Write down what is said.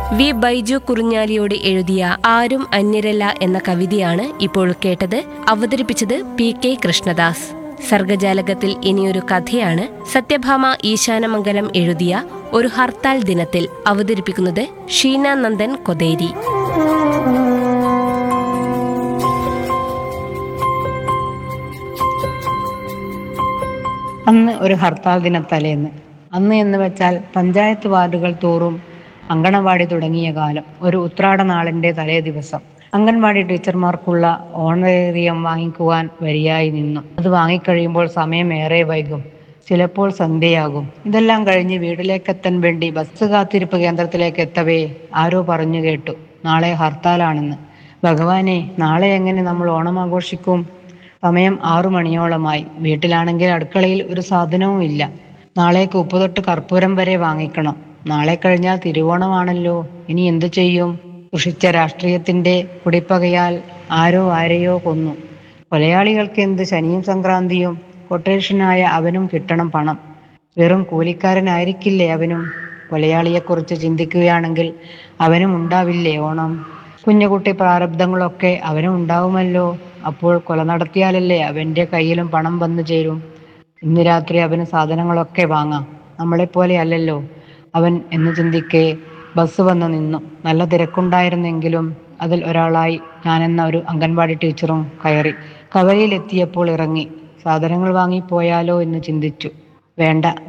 V Baiju കുറിഞ്ഞാലിയോട് എഴുതിയ ആരും അന്യരല്ല എന്ന കവിതയാണ് ഇപ്പോൾ കേട്ടത് അവതരിപ്പിച്ചത് പി കെ കൃഷ്ണദാസ് സർഗജാലകത്തിൽ ഇനിയൊരു കഥയാണ് സത്യഭാമ ഈശാനമംഗലം എഴുതിയ ഒരു ഹർത്താൽ ദിനത്തിൽ അവതരിപ്പിക്കുന്നത് ഷീന നന്ദൻ കൊതേരി അന്ന് ഒരു ഹർത്താൽ ദിനത്തലേന്ന് അന്ന് എന്ന് വെച്ചാൽ പഞ്ചായത്ത് വാർഡുകൾ തോറും അങ്കണവാടി തുടങ്ങിയ കാലം ഒരു ഉത്രാട നാളിന്റെ തലേ ദിവസം അംഗൻവാടി ടീച്ചർമാർക്കുള്ള ഓണറേറിയം വാങ്ങിക്കുവാൻ വരിയായി നിന്നു അത് വാങ്ങിക്കഴിയുമ്പോൾ സമയം ഏറെ വൈകും ചിലപ്പോൾ സന്ധ്യയാകും ഇതെല്ലാം കഴിഞ്ഞ് വീട്ടിലേക്കെത്താൻ വേണ്ടി ബസ് കാത്തിരിപ്പ് കേന്ദ്രത്തിലേക്ക് എത്തവേ ആരോ പറഞ്ഞു കേട്ടു നാളെ ഹർത്താലാണെന്ന് ഭഗവാനെ നാളെ എങ്ങനെ നമ്മൾ ഓണം ആഘോഷിക്കും സമയം ആറു മണിയോളമായി വീട്ടിലാണെങ്കിൽ അടുക്കളയിൽ ഒരു സാധനവും ഇല്ല നാളേക്ക് ഉപ്പ് തൊട്ട് കർപ്പൂരം വരെ വാങ്ങിക്കണം നാളെ കഴിഞ്ഞാൽ തിരുവോണമാണല്ലോ ഇനി എന്തു ചെയ്യും ദുഷിച്ച രാഷ്ട്രീയത്തിന്റെ കുടിപ്പകയാൽ ആരോ ആരെയോ കൊന്നു കൊലയാളികൾക്ക് എന്ത് ശനിയും സംക്രാന്തിയും കൊട്ടേഷനായ അവനും കിട്ടണം പണം വെറും കൂലിക്കാരനായിരിക്കില്ലേ അവനും കൊലയാളിയെക്കുറിച്ച് ചിന്തിക്കുകയാണെങ്കിൽ അവനും ഉണ്ടാവില്ലേ ഓണം കുഞ്ഞുകുട്ടി പ്രാരബ്ധങ്ങളൊക്കെ അവനും ഉണ്ടാവുമല്ലോ അപ്പോൾ കൊല നടത്തിയാലല്ലേ അവന്റെ കയ്യിലും പണം വന്നു ചേരും ഇന്ന് രാത്രി അവന് സാധനങ്ങളൊക്കെ വാങ്ങാം നമ്മളെപ്പോലെ അല്ലല്ലോ അവൻ എന്ന് ചിന്തിക്കെ ബസ് വന്ന് നിന്നു നല്ല തിരക്കുണ്ടായിരുന്നെങ്കിലും അതിൽ ഒരാളായി ഞാനെന്ന ഒരു അംഗൻവാടി ടീച്ചറും കയറി കവലയിലെത്തിയപ്പോൾ ഇറങ്ങി സാധനങ്ങൾ വാങ്ങി പോയാലോ എന്ന് ചിന്തിച്ചു വേണ്ട